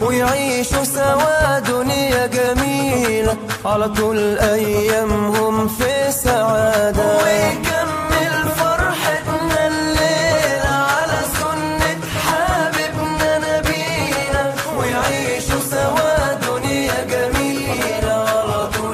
ويعيشوا سوا دنيا جميلة على طول أيامهم في سعادة ويكمل فرحتنا الليلة على سنة حبيبنا نبينا ويعيشوا سوا دنيا جميلة على طول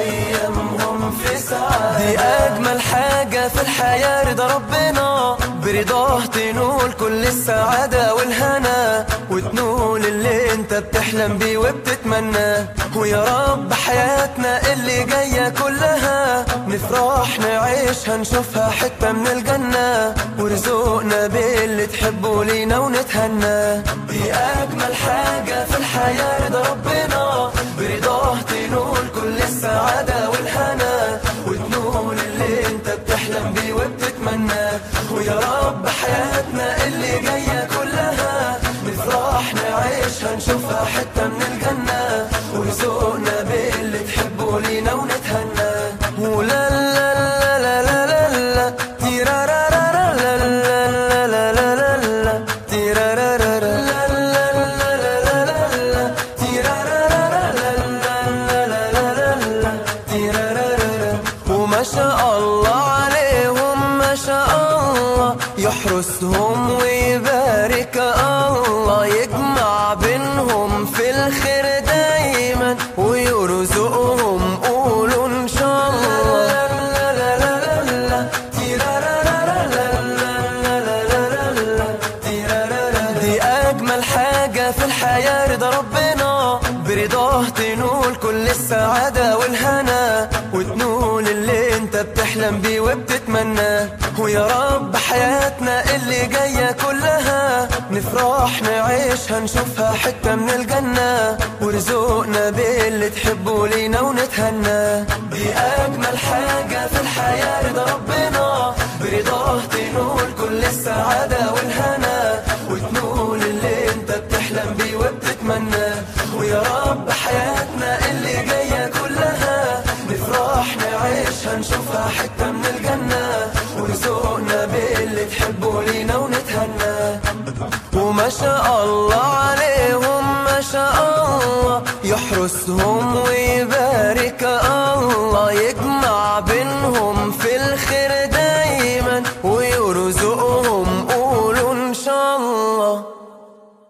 أيامهم في سعادة دي أجمل حاجة في الحياة رضا ربنا برضاه تنول كل السعادة والهنا وتنول اللي انت بتحلم بيه وبتتمناه ويا رب حياتنا اللي جاية كلها نفرح نعيشها نشوفها حتة من الجنة ورزقنا باللي تحبه لينا ونتهنى دي أجمل حاجة في الحياة رضا ربنا برضاه تنول كل السعادة والهنا وتنول اللي انت بتحلم بيه وبتتمناه ويا رب حياتنا اللي جاية كلها نفرح نعيشها نشوفها حتة من الجنة ورزقنا باللي تحبه لينا ونتهنى ولا لا لا لا لا لا لا تيرارارارا لا لا لا لا لا لا لا تيرارارارا لا لا لا لا لا لا لا تيرارارارا لا لا لا لا لا لا تيرارارارا وما شاء الله عليهم ما شاء الله يحرسهم ويبارك الله يجمع بينهم في الخير دايما ويرزقهم قولوا ان شاء الله لا لا لا لا لا تيرارارارا لا لا لا لا لا لا تيرارارا دي اجمل حاجة في الحياة رضا ربنا برضاه تنول كل السعادة والهنا وتنول اللي انت بتحلم بيه وبتتمناه ويا رب حياتنا اللي جاية كلها نفرح نعيشها نشوفها حتة من الجنة ورزقنا باللي تحبه لينا ونتهنى دي أجمل حاجة في الحياة رضا ربنا برضاه تنول كل السعادة والهنا وتنول اللي انت بتحلم بيه وبتتمناه ويا رب حياتنا اللي جاية كلها نفرح نعيشها نشوفها حتة من الجنة ورزقنا باللي تحبه لينا ونتهنى وما شاء الله عليهم ما شاء الله يحرسهم ويبارك الله يجمع بينهم